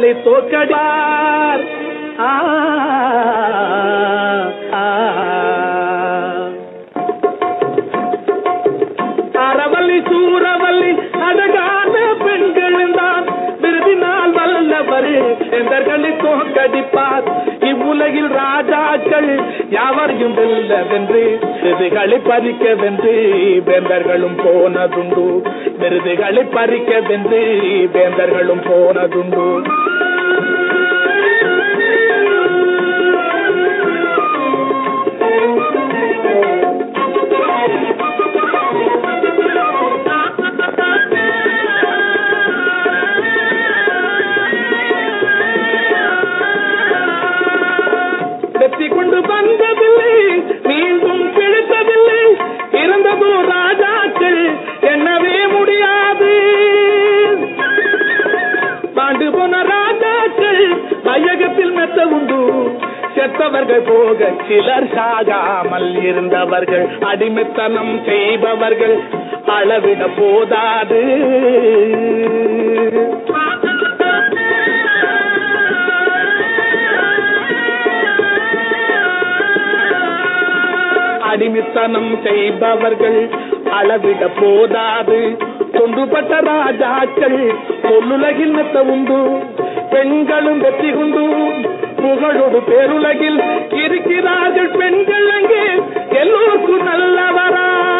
ராஜாக்களை தோக்கடிப்பார் ஆ, ஆ, அறவல்லி சூரவல்லி அழகான பெண்களும் தான் விருதினால் வல்லவர் எந்தர்களை தோக்கடிப்பார் இவ்வுலகில் ராஜாக்கள் யாவரையும் வெல்லவென்று விருதுகளை பறிக்க வென்று வேந்தர்களும் போனதுண்டு விருதுகளை பறிக்க வென்று வேந்தர்களும் போனதுண்டு வெற்றி கொண்டு வந்ததில்லை மீண்டும் பிழைத்ததில்லை இறந்ததோ ராஜாக்கள் எண்ணவே முடியாது பாண்டு போன ராஜாக்கள் மையகத்தில் மெத்த உண்டு செத்தவர்கள் போக சிலர் சாகாமல் இருந்தவர்கள் அடிமைத்தனம் செய்பவர்கள் அளவிட போதாது அடிமைத்தனம் செய்பவர்கள் அளவிட போதாது தொண்டுபட்ட ராஜாக்கள் பொல்லுலகில் மெத்த உண்டு பெண்களும் வெற்றி கொண்டு புகழோடு பேருலகில் இருக்கிறார்கள் பெண்கள் அங்கே எல்லோருக்கும் நல்லவரா